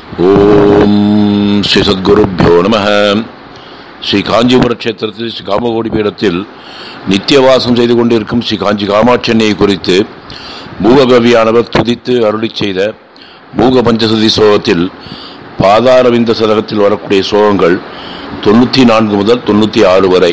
ஓம் ஸ்ரீ சத்குருப்பியோ நம ஸ்ரீ காஞ்சிபுர கஷேத்திரத்தில் ஸ்ரீ காமகோடி பீடத்தில் நித்தியவாசம் செய்து கொண்டிருக்கும் ஸ்ரீ காஞ்சி காமாட்சென்னையை குறித்து மூககவியானவர் துதித்து அருளி செய்த மூக பஞ்சசதி ஸ்லோகத்தில் பாதாரவிந்த சதகத்தில் வரக்கூடிய ஸ்லோகங்கள் தொண்ணூற்றி நான்கு முதல் தொண்ணூற்றி ஆறு வரை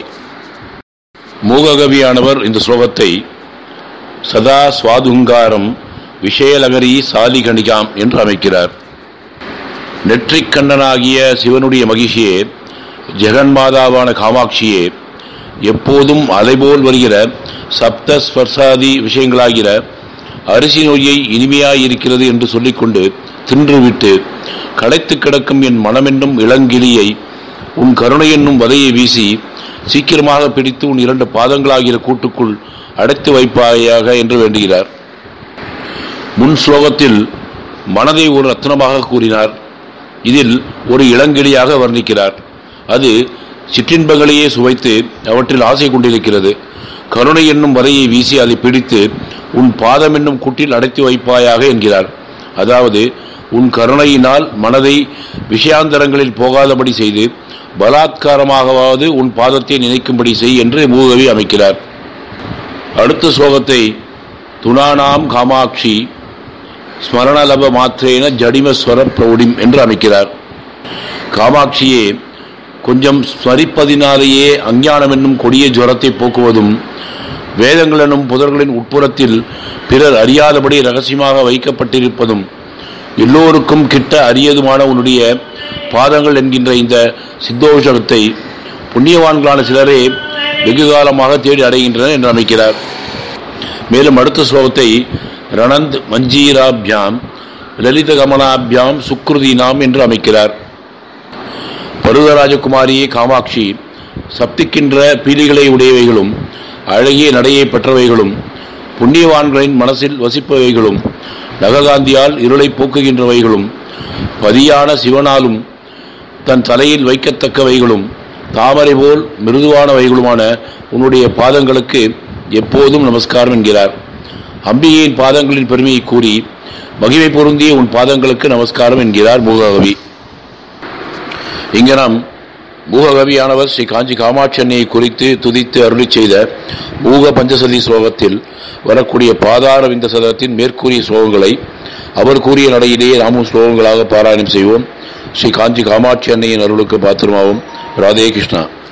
மூககவியானவர் இந்த ஸ்லோகத்தை சதா சுவாதுங்காரம் விஷயலகரி சாலிகணிகாம் என்று அமைக்கிறார் நெற்றிக் கண்ணனாகிய சிவனுடைய மகிழ்ச்சியே ஜெகன்மாதாவான காமாட்சியே எப்போதும் அலைபோல் வருகிற சப்த ஸ்பர்சாதி விஷயங்களாகிற அரிசி நோயை இனிமையாயிருக்கிறது என்று சொல்லிக்கொண்டு தின்றுவிட்டு களைத்து கிடக்கும் என் மனமென்னும் இளங்கிளியை உன் கருணை என்னும் வதையை வீசி சீக்கிரமாக பிடித்து உன் இரண்டு பாதங்களாகிற கூட்டுக்குள் அடைத்து வைப்பாயாக என்று வேண்டுகிறார் முன் ஸ்லோகத்தில் மனதை ஒரு ரத்னமாக கூறினார் இதில் ஒரு இளங்கிளியாக வர்ணிக்கிறார் அது சிற்றின்பங்களையே சுவைத்து அவற்றில் ஆசை கொண்டிருக்கிறது கருணை என்னும் வரையை வீசி அதை பிடித்து உன் பாதம் என்னும் கூட்டில் அடைத்து வைப்பாயாக என்கிறார் அதாவது உன் கருணையினால் மனதை விஷயாந்தரங்களில் போகாதபடி செய்து பலாத்காரமாகவாவது உன் பாதத்தை நினைக்கும்படி செய் என்று மூகவி அமைக்கிறார் அடுத்த ஸ்லோகத்தை துணானாம் காமாட்சி ஸ்மரணலப மாத்திரேன ஜடிமஸ்வர பிரௌடிம் என்று அமைக்கிறார் காமாட்சியே கொஞ்சம் ஸ்மரிப்பதினாலேயே அஞ்ஞானம் என்னும் கொடிய ஜுரத்தை போக்குவதும் வேதங்கள் என்னும் புதர்களின் உட்புறத்தில் பிறர் அறியாதபடி ரகசியமாக வைக்கப்பட்டிருப்பதும் எல்லோருக்கும் கிட்ட அரியதுமான உன்னுடைய பாதங்கள் என்கின்ற இந்த சித்தோஷத்தை புண்ணியவான்களான சிலரே வெகு காலமாக தேடி அடைகின்றனர் என்று அமைக்கிறார் மேலும் அடுத்த ஸ்லோகத்தை ரணந்த் மஞ்சீராபியாம் லலித கமனாபியாம் சுக்ருதீனாம் என்று அமைக்கிறார் பருவராஜகுமாரியே காமாட்சி சப்திக்கின்ற பீலிகளை உடையவைகளும் அழகிய நடையை பெற்றவைகளும் புண்ணியவான்களின் மனசில் வசிப்பவைகளும் நககாந்தியால் இருளை போக்குகின்றவைகளும் பதியான சிவனாலும் தன் தலையில் வைக்கத்தக்கவைகளும் தாமரை போல் மிருதுவானவைகளுமான உன்னுடைய பாதங்களுக்கு எப்போதும் நமஸ்காரம் என்கிறார் அம்பிகையின் பாதங்களின் பெருமையை கூறி மகிமை பொருந்திய உன் பாதங்களுக்கு நமஸ்காரம் என்கிறார் மூககவி இங்க நாம் மூககவியானவர் ஸ்ரீ காஞ்சி காமாட்சன்னையை குறித்து துதித்து அருளி செய்த மூக பஞ்சசதி ஸ்லோகத்தில் வரக்கூடிய பாதார விந்த சதகத்தின் மேற்கூறிய ஸ்லோகங்களை அவர் கூறிய நடையிலேயே நாமும் ஸ்லோகங்களாக பாராயணம் செய்வோம் ஸ்ரீ காஞ்சி காமாட்சி அன்னையின் அருளுக்கு பாத்திரமாவும் ராதே கிருஷ்ணா